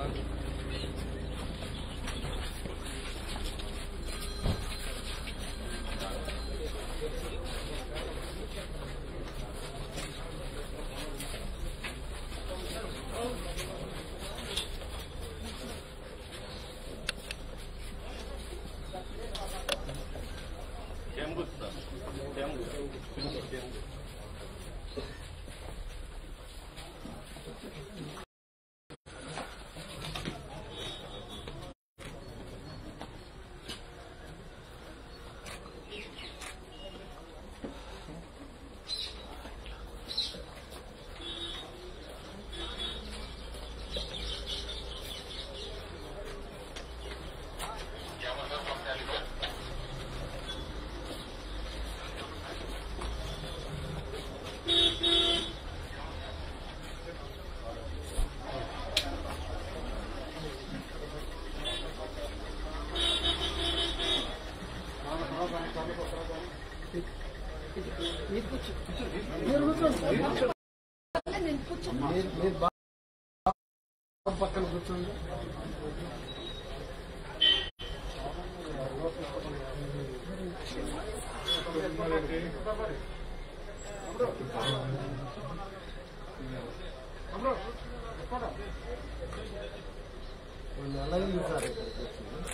మీరు మీరు బాగా పక్కన కూర్చోండి వాళ్ళు అలాగే సార్ ఇక్కడికి వచ్చి.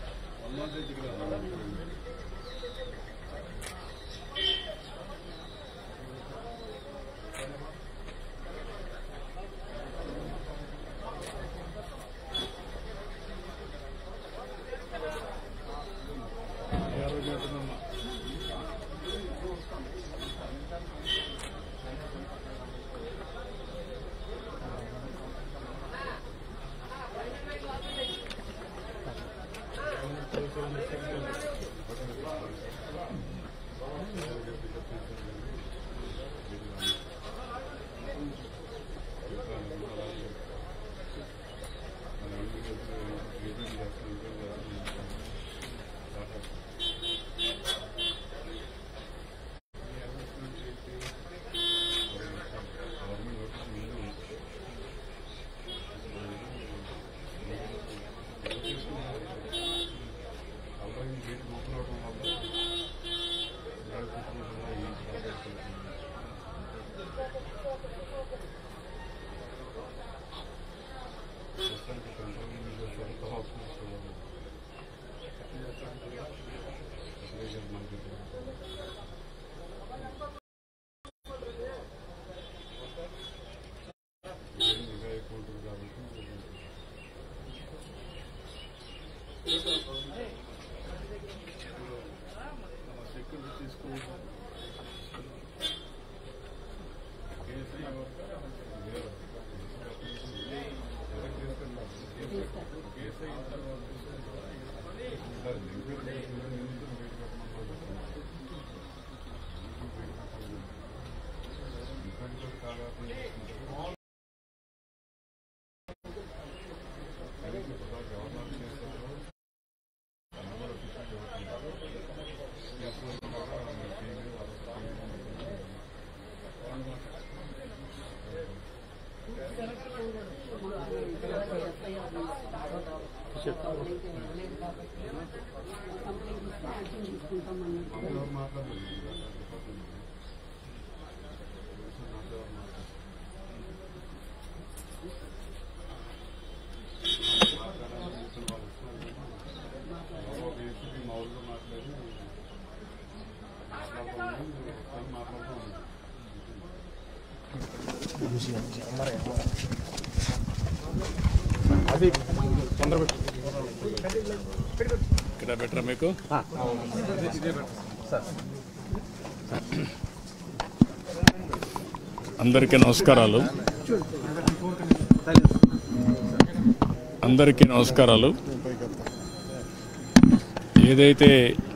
ఇక్కడ బెటర్ మీకు అందరికీ నమస్కారాలు అందరికీ నమస్కారాలు ఏదైతే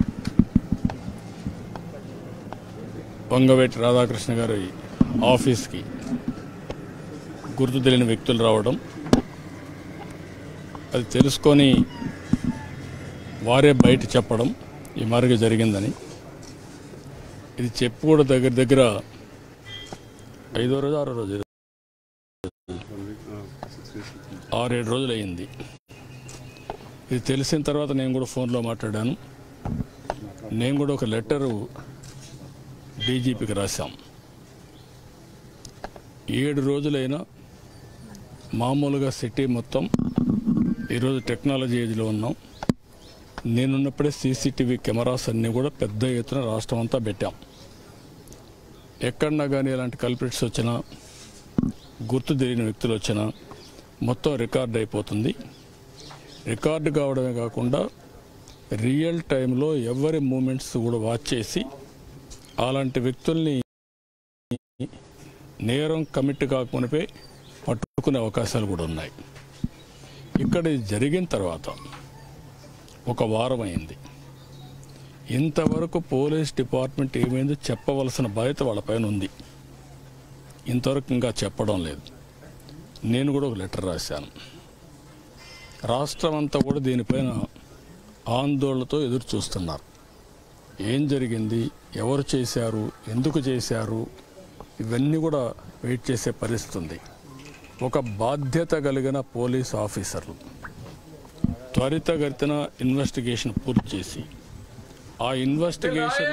పొంగవేటి రాధాకృష్ణ గారి ఆఫీస్కి గుర్తు తెలియని వ్యక్తులు రావడం అది తెలుసుకొని వారే బయట చెప్పడం ఈ మార్గం జరిగిందని ఇది చెప్పి కూడా దగ్గర దగ్గర ఐదో రోజు ఆరో రోజు ఆరేడు రోజులు అయింది ఇది తెలిసిన తర్వాత నేను కూడా ఫోన్లో మాట్లాడాను నేను కూడా ఒక లెటరు డీజీపీకి రాశాం ఏడు రోజులైనా మామూలుగా సిటీ మొత్తం ఈరోజు టెక్నాలజీ ఏజ్లో ఉన్నాం నేనున్నప్పుడే సీసీటీవీ కెమెరాస్ అన్నీ కూడా పెద్ద ఎత్తున రాష్ట్రం అంతా పెట్టాం ఎక్కడన్నా కానీ ఇలాంటి కల్పిట్స్ వచ్చినా గుర్తు తెలియని వ్యక్తులు వచ్చినా మొత్తం రికార్డ్ అయిపోతుంది రికార్డు కావడమే కాకుండా రియల్ టైంలో ఎవరి మూమెంట్స్ కూడా వాచ్ చేసి అలాంటి వ్యక్తుల్ని నేరం కమిట్ కాకమునిపే పట్టుకునే అవకాశాలు కూడా ఉన్నాయి ఇక్కడ ఇది జరిగిన తర్వాత ఒక వారం అయింది ఇంతవరకు పోలీస్ డిపార్ట్మెంట్ ఏమైందో చెప్పవలసిన బాధ్యత వాళ్ళపైన ఉంది ఇంతవరకు ఇంకా చెప్పడం లేదు నేను కూడా ఒక లెటర్ రాశాను రాష్ట్రం అంతా కూడా దీనిపైన ఆందోళనతో ఎదురు చూస్తున్నారు ఏం జరిగింది ఎవరు చేశారు ఎందుకు చేశారు ఇవన్నీ కూడా వెయిట్ చేసే పరిస్థితి ఉంది ఒక బాధ్యత కలిగిన పోలీస్ ఆఫీసర్లు త్వరితగతిన ఇన్వెస్టిగేషన్ పూర్తి చేసి ఆ ఇన్వెస్టిగేషన్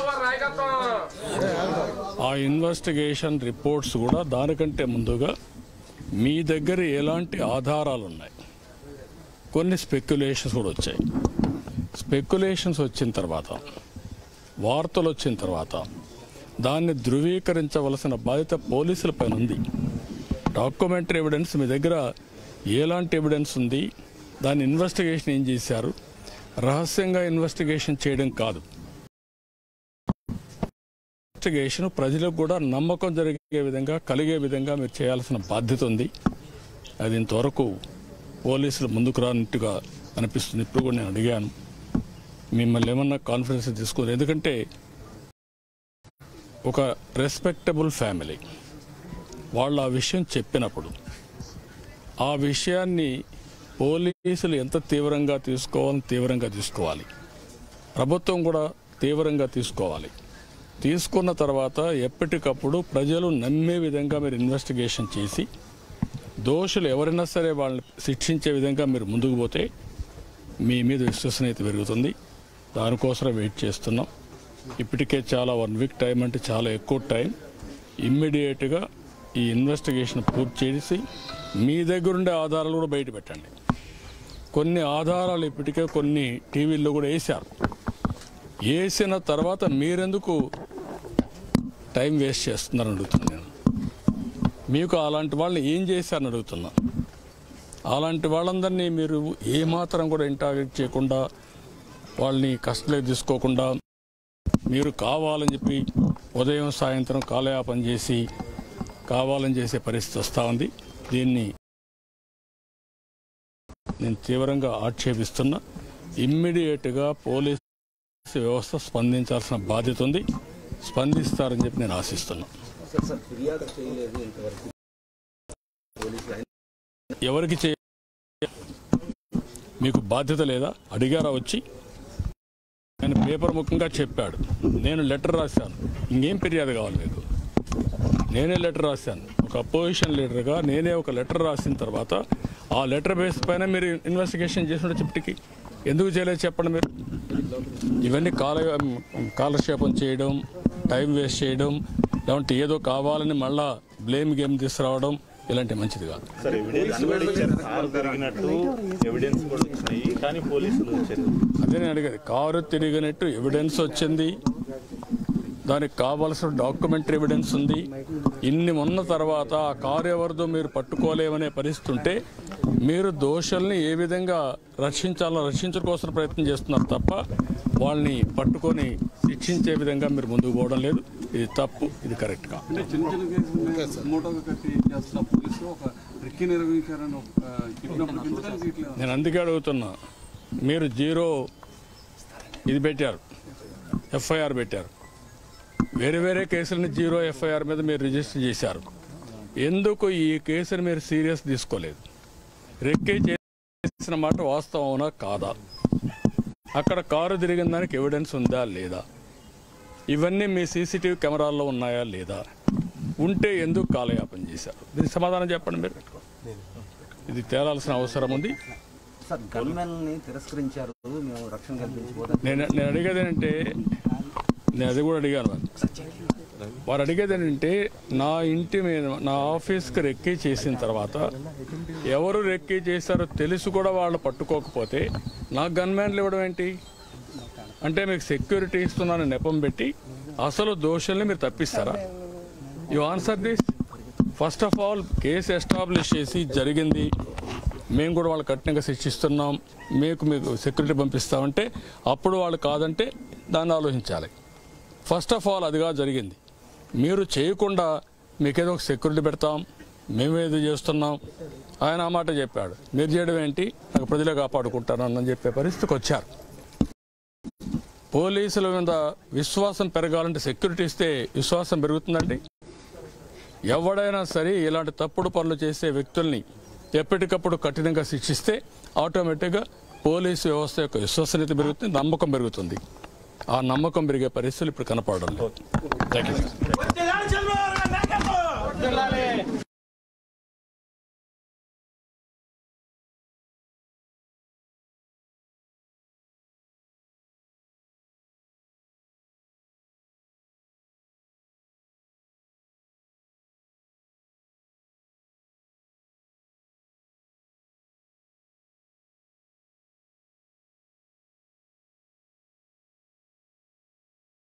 ఆ ఇన్వెస్టిగేషన్ రిపోర్ట్స్ కూడా దానికంటే ముందుగా మీ దగ్గర ఎలాంటి ఆధారాలు ఉన్నాయి కొన్ని స్పెక్యులేషన్స్ కూడా వచ్చాయి స్పెక్యులేషన్స్ వచ్చిన తర్వాత వార్తలు వచ్చిన తర్వాత దాన్ని ధృవీకరించవలసిన బాధ్యత పోలీసుల పైన ఉంది డాక్యుమెంటరీ ఎవిడెన్స్ మీ దగ్గర ఎలాంటి ఎవిడెన్స్ ఉంది దాని ఇన్వెస్టిగేషన్ ఏం చేశారు రహస్యంగా ఇన్వెస్టిగేషన్ చేయడం కాదు ఇన్వెస్టిగేషన్ ప్రజలకు కూడా నమ్మకం జరిగే విధంగా కలిగే విధంగా మీరు చేయాల్సిన బాధ్యత ఉంది అది ఇంతవరకు పోలీసులు ముందుకు రానట్టుగా అనిపిస్తుంది ఇప్పుడు కూడా నేను అడిగాను మిమ్మల్ని ఏమన్నా కాన్ఫిడెన్స్ తీసుకోరు ఎందుకంటే ఒక రెస్పెక్టబుల్ ఫ్యామిలీ వాళ్ళు ఆ విషయం చెప్పినప్పుడు ఆ విషయాన్ని పోలీసులు ఎంత తీవ్రంగా తీసుకోవాలని తీవ్రంగా తీసుకోవాలి ప్రభుత్వం కూడా తీవ్రంగా తీసుకోవాలి తీసుకున్న తర్వాత ఎప్పటికప్పుడు ప్రజలు నమ్మే విధంగా మీరు ఇన్వెస్టిగేషన్ చేసి దోషులు ఎవరైనా సరే వాళ్ళని శిక్షించే విధంగా మీరు ముందుకు పోతే మీ మీద విశ్వసనీయత పెరుగుతుంది దానికోసమే వెయిట్ చేస్తున్నాం ఇప్పటికే చాలా వన్ వీక్ టైం అంటే చాలా ఎక్కువ టైం ఇమ్మీడియట్గా ఈ ఇన్వెస్టిగేషన్ పూర్తి చేసి మీ దగ్గరుండే ఆధారాలు కూడా బయట పెట్టండి కొన్ని ఆధారాలు ఇప్పటికే కొన్ని టీవీల్లో కూడా వేశారు వేసిన తర్వాత మీరెందుకు టైం వేస్ట్ చేస్తున్నారని అడుగుతున్నాను నేను మీకు అలాంటి వాళ్ళని ఏం చేశారని అడుగుతున్నా అలాంటి వాళ్ళందరినీ మీరు ఏమాత్రం కూడా ఇంటాగ్రేట్ చేయకుండా వాళ్ళని కష్టంలోకి తీసుకోకుండా మీరు కావాలని చెప్పి ఉదయం సాయంత్రం కాలయాపన చేసి కావాలని చేసే పరిస్థితి వస్తూ ఉంది దీన్ని నేను తీవ్రంగా ఆక్షేపిస్తున్నా ఇమ్మీడియట్గా పోలీస్ వ్యవస్థ స్పందించాల్సిన బాధ్యత ఉంది స్పందిస్తారని చెప్పి నేను ఆశిస్తున్నా సార్ సార్ ఫిర్యాదు చేయలేదు ఇంతవరకు పోలీసులు ఆయన ఎవరికి చే మీకు బాధ్యత లేదా అడిగారా వచ్చి ఆయన పేపర్ ముఖంగా చెప్పాడు నేను లెటర్ రాశాను ఇంకేం ఫిర్యాదు కావాలి మీకు నేనే లెటర్ రాశాను ఒక అపోజిషన్ లీడర్గా నేనే ఒక లెటర్ రాసిన తర్వాత ఆ లెటర్ బేస్ పైన మీరు ఇన్వెస్టిగేషన్ చేసిన చిప్పటికి ఎందుకు చేయలేదు చెప్పండి మీరు ఇవన్నీ కాల కాలక్షేపం చేయడం టైం వేస్ట్ చేయడం లేదంటే ఏదో కావాలని మళ్ళా బ్లేమ్ గేమ్ తీసుకురావడం ఇలాంటి మంచిది కాదు సార్ ఎవిడెన్స్ కూడా ఇచ్చారు కారు తిరిగినట్టు ఎవిడెన్స్ కూడా వచ్చినాయి కానీ పోలీసులు వచ్చారు అదే నేను అడిగేది కారు తిరిగినట్టు ఎవిడెన్స్ వచ్చింది దానికి కావాల్సిన డాక్యుమెంటరీ ఎవిడెన్స్ ఉంది ఇన్ని ఉన్న తర్వాత ఆ కారు ఎవరిదో మీరు పట్టుకోలేమనే పరిస్థితి ఉంటే మీరు దోషుల్ని ఏ విధంగా రక్షించాలో రక్షించడం కోసం ప్రయత్నం చేస్తున్నారు తప్ప వాళ్ళని పట్టుకొని శిక్షించే విధంగా మీరు ముందుకు పోవడం లేదు ఇది తప్పు ఇది కరెక్ట్ కా అంటే చిన్న చిన్న కేసులు మూటోగా కట్టి చేస్తున్న పోలీసులు ఒక రెక్కి నిర్వహించారని ఒక చెప్పినప్పుడు ఎందుకని తీయట్లేదు నేను అందుకే అడుగుతున్నా మీరు జీరో ఇది పెట్టారు ఎఫ్ఐఆర్ పెట్టారు వేరే వేరే కేసులని జీరో ఎఫ్ఐఆర్ మీద మీరు రిజిస్టర్ చేశారు ఎందుకు ఈ కేసుని మీరు సీరియస్ తీసుకోలేదు రెక్కే చేసిన మాట వాస్తవం అవునా కాదా అక్కడ కారు తిరిగిన దానికి ఎవిడెన్స్ ఉందా లేదా ఇవన్నీ మీ సీసీటీవీ కెమెరాల్లో ఉన్నాయా లేదా ఉంటే ఎందుకు కాలయాపన చేశారు దీనికి సమాధానం చెప్పండి మీరు ఇది తేలాల్సిన అవసరం ఉంది సార్ గన్మెన్ ని తిరస్కరించారు మేము రక్షణ కల్పించబోతాం నేను నేను అడిగేది ఏంటంటే నేను అది కూడా అడిగాను వారు. వారు అడిగేది ఏంటంటే నా ఇంటి మీద నా ఆఫీస్కి రెక్కీ చేసిన తర్వాత ఎవరు రెక్కీ చేశారో తెలిసి కూడా వాళ్ళు పట్టుకోకపోతే నాకు గన్మ్యాన్లు ఇవ్వడం ఏంటి అంటే మీకు సెక్యూరిటీ ఇస్తున్నాను నెపం పెట్టి అసలు దోషుల్ని మీరు తప్పిస్తారా you answer this first of all case establish చేసి జరిగింది మేము కూడా వాళ్ళు కఠినంగా శిక్షిస్తున్నాం మీకు మీకు సెక్యూరిటీ పంపిస్తామంటే అప్పుడు వాళ్ళు కాదంటే దాన్ని ఆలోచించాలి ఫస్ట్ ఆఫ్ ఆల్ అదిగా జరిగింది మీరు చేయకుండా మీకేదో ఒక సెక్యూరిటీ పెడతాం మేమేదో చేస్తున్నాం ఆయన ఆ మాట చెప్పాడు మీరు చేయడం ఏంటి నాకు ప్రజలే కాపాడుకుంటానని చెప్పే పరిస్థితికి వచ్చారు పోలీసుల మీద విశ్వాసం పెరగాలంటే సెక్యూరిటీ ఇస్తే విశ్వాసం పెరుగుతుందండి ఎవడైనా సరే ఇలాంటి తప్పుడు పనులు చేసే వ్యక్తుల్ని ఎప్పటికప్పుడు కఠినంగా శిక్షిస్తే ఆటోమేటిక్గా పోలీసు వ్యవస్థ యొక్క విశ్వసనీయత పెరుగుతుంది నమ్మకం పెరుగుతుంది ఆ నమ్మకం పెరిగే పరిస్థితులు ఇప్పుడు కనపడడం లేదు థ్యాంక్ యూ చంద్రబాబు నాయకత్వం